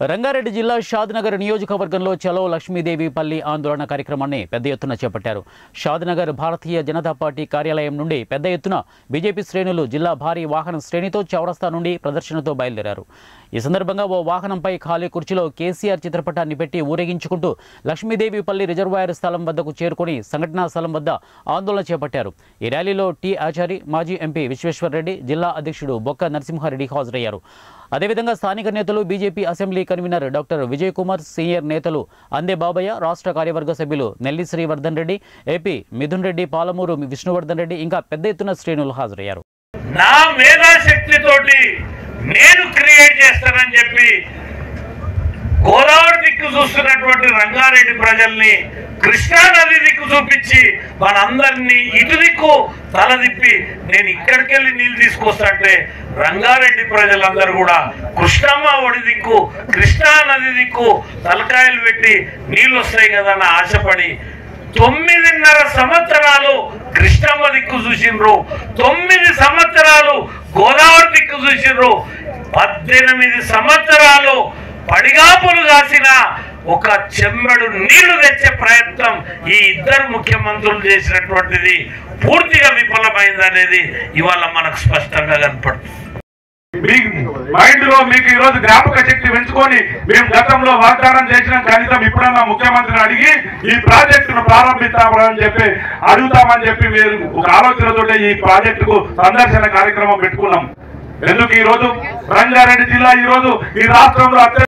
రంగారెడ్డి జిల్లా షాద్నగర్ నియోజకవర్గంలో చలో లక్ష్మీదేవి పల్లి ఆందోళన కార్యక్రమాన్ని పెద్ద ఎత్తున చేపట్టారు షాద్నగర్ భారతీయ జనతా పార్టీ కార్యాలయం నుండి పెద్ద ఎత్తున బీజేపీ శ్రేణులు జిల్లా భారీ వాహన శ్రేణితో చౌరస్తా నుండి ప్రదర్శనతో బయలుదేరారు ఈ సందర్భంగా ఓ వాహనంపై ఖాళీ కుర్చీలో కేసీఆర్ చిత్రపటాన్ని పెట్టి ఊరేగించుకుంటూ లక్ష్మీదేవి పల్లి రిజర్వాయర్ స్థలం వద్దకు చేరుకుని సంఘటనా స్థలం వద్ద ఆందోళన చేపట్టారు ఈ ర్యాలీలో టి ఆచారి మాజీ ఎంపీ విశ్వేశ్వరరెడ్డి జిల్లా అధ్యక్షుడు బొక్క నరసింహారెడ్డి హాజరయ్యారు అదేవిధంగా స్థానిక నేతలు BJP assembly convener doctor Vijay Kumar senior నేతలు అందే బాబయ్య రాష్ట్ర కార్యవర్గ సభ్యులు నెల్లి శ్రీవర్ధన్ రెడ్డి ఏపీ మిథున్ రెడ్డి పాలమూరు విష్ణువర్ధన్ రెడ్డి ఇంకా పెద్ద ఎత్తున శ్రేణులు హాజరయ్యారు నా మేధాశక్తితోటి నేను క్రియేట్ చేస్తానని చెప్పి గోదావరి దిక్కు చూస్తున్నటువంటి రంగారెడ్డి ప్రజల్ని కృష్ణా నది దిక్కు చూపించి మనందరినీ ఇటు దిక్కు తలదిప్పి నేను ఇక్కడికి వెళ్ళి నీళ్ళు తీసుకొస్తాంటే రంగారెడ్డి ప్రజలందరూ కూడా కృష్ణమ్మ ఒడి దిక్కు కృష్ణా నది దిక్కు తలకాయలు పెట్టి నీళ్ళు వస్తాయి కదా అని ఆశపడి తొమ్మిదిన్నర సంవత్సరాలు కృష్ణమ్మ దిక్కు చూసిండ్రు తొమ్మిది సంవత్సరాలు గోదావరి దిక్కు చూసిండ్రు పద్దెనిమిది సంవత్సరాలు పడిగాపులు కాసిన ఒక చెమ్మెడు నీళ్లు తెచ్చే ప్రయత్నం ఈ ఇద్దరు ముఖ్యమంత్రులు చేసినటువంటిది పూర్తిగా విఫలమైంది అనేది ఇవాళ మనకు స్పష్టంగా కనపడుతుంది మీ మైండ్ లో మీకు ఈ రోజు జ్ఞాపక శక్తి పెంచుకొని మేము గతంలో వాగ్దానం చేసిన కనీసం ఇప్పుడన్నా ముఖ్యమంత్రిని అడిగి ఈ ప్రాజెక్టును ప్రారంభిస్తామని చెప్పి అడుగుతామని చెప్పి మీరు ఒక ఆలోచనతో ఈ ప్రాజెక్టుకు సందర్శన కార్యక్రమం పెట్టుకున్నాం ఎందుకు ఈ రోజు రంగారెడ్డి జిల్లా ఈ రోజు ఈ రాష్ట్రంలో అత్యంత